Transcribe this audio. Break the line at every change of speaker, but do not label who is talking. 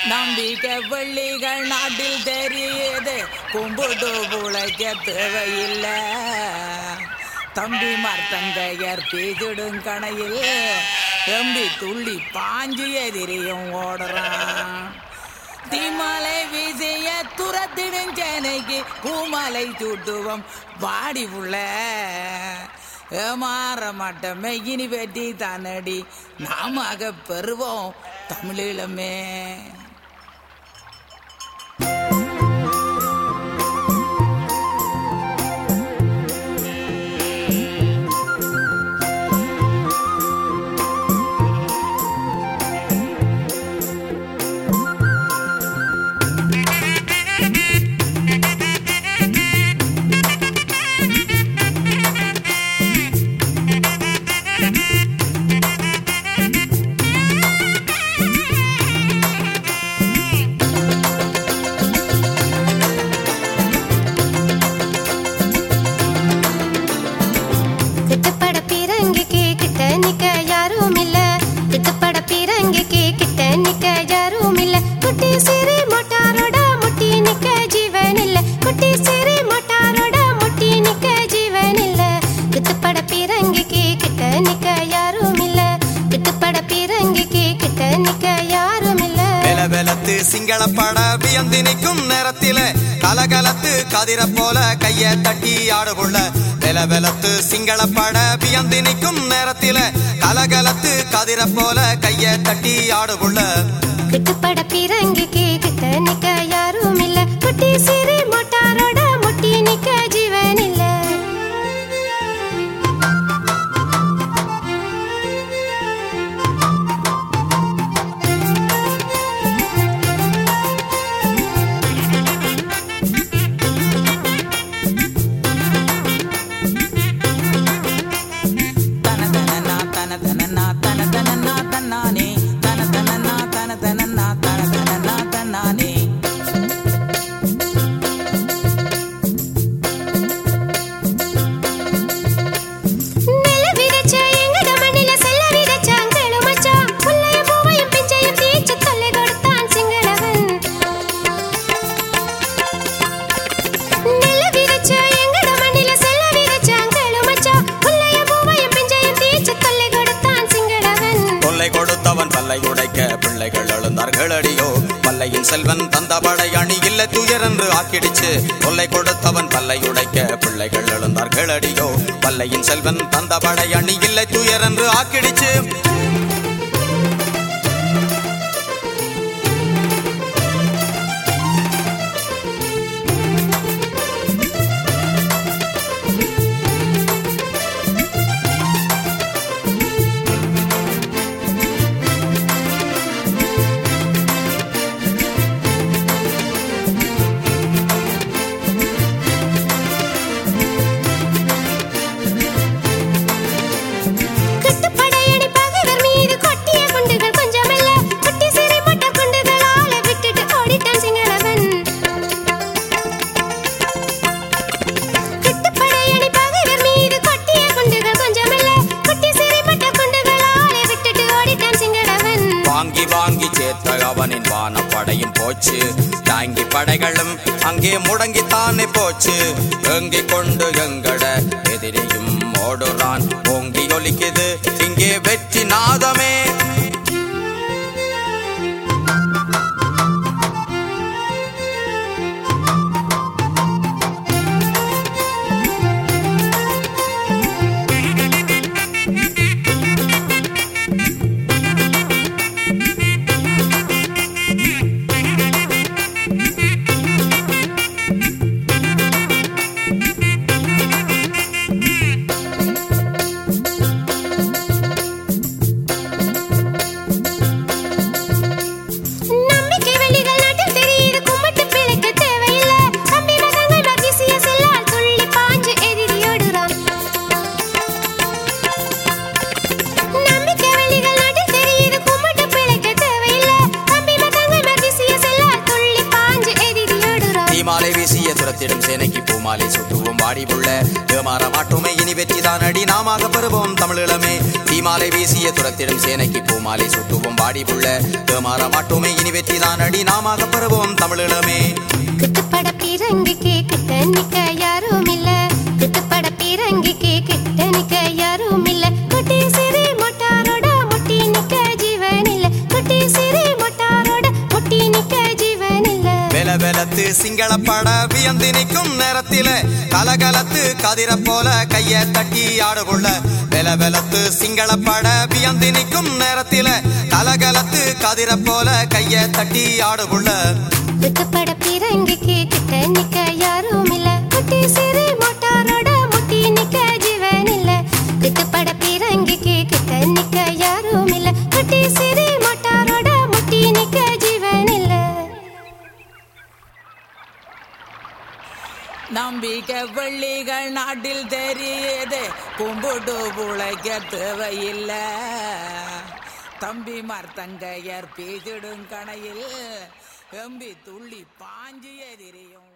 நம்பிக்கை பள்ளிகள் நாட்டில் தெரியுது கும்பிட்டு புழைக்க தேவையில்லை தம்பி மர்த்தங்கையர் பீஜிடும் கணையில் எம்பி துள்ளி பாஞ்சு எதிரியும் ஓடுறான் தீமலை வீசிய துரத்திடும் சேனைக்கு பூமலை சூட்டுவோம் வாடி புள்ள ஏமாற மாட்டோமே இனி வெட்டி தானடி நாமாக பெறுவோம் தமிழீழமே
கிட்டப்பட பீரங்கிக்கு கிட்ட நிக்க யாரும் இல்ல கிட்டப்பட பீரங்கிக்கு கிட்ட நிக்க யாரும் இல்ல குட்டி சிறு மோட்டாரோட முட்டி நிக்க ஜீவன் இல்ல குட்டி சிறு மோட்டாரோட முட்டி நிக்க ஜீவன் இல்ல கிட்டப்பட பீரங்கிக்கு கிட்ட நிக்க யாரும் இல்ல கிட்டப்பட பீரங்கிக்கு கிட்ட நிக்க யாரும் இல்ல
வெல வெலத்து சிங்கள பட வியந்து நிற்கும் நேரத்தில கலகலத்து கதிர போல கைய தட்டி ஆடுபுள்ள வெல வெலத்து சிங்கள பட வியந்து நிற்கும் நேரத்தில கலகலத்து கதிர போல கைய தட்டி ஆடுபுள்ள
கிட்டப்பட பீரங்கிக்கு கிட்ட நிக்க யாரும் இல்ல குட்டி சிறு மோட்டாரோட முட்டி நிக்க ஜீவன் இல்ல
தன தனனா தன தனனா தன தனனா தன்னானே தன தனனா தன தனனா தன தனனா தன்னானே
நெல்ல விதைச்ச எங்கட மண்ணில செல்ல விதைச்சான் கேளு மச்சான் புள்ளைய பூவையும் பிஞ்சையும் தீச்சு தொல்லை கொடுத்தான் சிங்களவன் நெல்ல விதைச்ச எங்கட மண்ணில செல்ல விதைச்சான் கேளு மச்சான் புள்ளைய பூவையும் பிஞ்சையும் தீச்சு தொல்லை கொடுத்தான் சிங்களவன்
தொல்லை கொடுத்தவன் பல்லை உடைக்க பிள்ளைகள் எழுந்தார்கள் அடியோ பல்லையின் செல்வன் தந்த படை அணி இல்ல துயர் என்று ஆக்கிடுச்சு தொல்லை கொடுத்தவன் பல்லை உடைக்க பிள்ளைகள் எழுந்தார்கள் அடியோ பல்லையின் செல்வன் தந்த படை அணி இல்லை துயர் என்று ஆக்கிடுச்சு
கட்டுப்படையடி பகைவர் மீது கொட்டிய குண்டுகள் கொஞ்சமில்ல குட்டி சிறை மட்ட குண்டுகளால விட்டுட்டு ஓடிட்டான் சிங்களவன் கட்டுப்படையடி பகைவர் மீது கொட்டிய குண்டுகள் கொஞ்சமில்ல குட்டி சிறை மட்ட குண்டுகளால விட்டுட்டு ஓடிட்டான் சிங்களவன்
வாங்கி வாங்கி சேர்த்த அவனின் வானப்படையும் போச்சு தாங்கி படைகளும் அங்கே முடங்கித்தானே போச்சு ஏங்கி கொண்டு எங்கட எதிரியும் ஓடுறான் ஓங்கி ஒலிக்குது இங்கே வெற்றி நாதமே
நம்பிக்கை வெள்ளிகள் நாட்டில் தெரியுது கும்பிட்டு பிழைக்க தேவையில்ல தம்பி மகங்கள் மகிழ்ச்சிய செல்லால் துள்ளி பாஞ்சு எதிரியோடுறான் நம்பிக்கை வெள்ளிகள் நாட்டில் தெரியுது கும்பிட்டு பிழைக்க தேவையில்ல தம்பி மகங்கள் மகிழ்ச்சிய செல்லால் துள்ளி பாஞ்சு எதிரியோடுறான்
தீமாலை வீசிய துரத்திடும் சேனைக்கு பூமாலை சுட்டுவோம் வாடி புள்ள ஏமாற மாட்டோமே இனி வெற்றிதான் அடி நாமாக பெறுவோம் தமிழீழமே தீ தீமாலை வீசிய துரத்திடும் சேனைக்கு பூமாலை சுட்டுவோம் வாடி புள்ள ஏமாற மாட்டோமே இனி வெற்றி தான் அடி நாமாக பெறுவோம் தமிழிடமே
கிட்டுப்பட பீரங்கிக்கு கிட்ட நிக்க யாரும் இல்ல கிட்டுப்பட பீரங்கிக்கு கிட்ட நிக்க யாரும் இல்ல குட்டி சிறு மொட்டாரோட முட்டி நிக்க ஜீவன் இல்ல குட்டி சிறு மொட்டாரோட முட்டி நிக்க ஜீவன் இல்ல
வெல வெலத்து சிங்கள பட வியந்து நிற்கும் நேரத்தில கலகலத்து கதிர போல கைய தட்டி ஆடுபுள்ள வெல வெலத்து சிங்கள பட வியந்து நிற்கும் நேரத்தில கலகலத்து கதிர போல கைய தட்டி ஆடுபுள்ள
கிட்டுப்பட பீரங்கிக்கு கிட்ட நிக்க யாரும் இல்ல குட்டி சிறு மொட்டாரோட முட்டி நிக்க ஜீவன் இல்ல கிட்டுப்பட பீரங்கிக்கு கிட்ட நிக்க யாரும் இல்ல குட்டி சிறு மொட்டாரோட முட்டி நிக்க ஜீவன் இல்ல
நம்பிக்கை வெள்ளிகள் நாட்டில் தெரியுது கும்பிட்டு புழைக்க தேவையில்லை தம்பி மர்த்தங்கையர் பேசிடும் கணையில் எம்பி துள்ளி பாஞ்சு எதிரியும்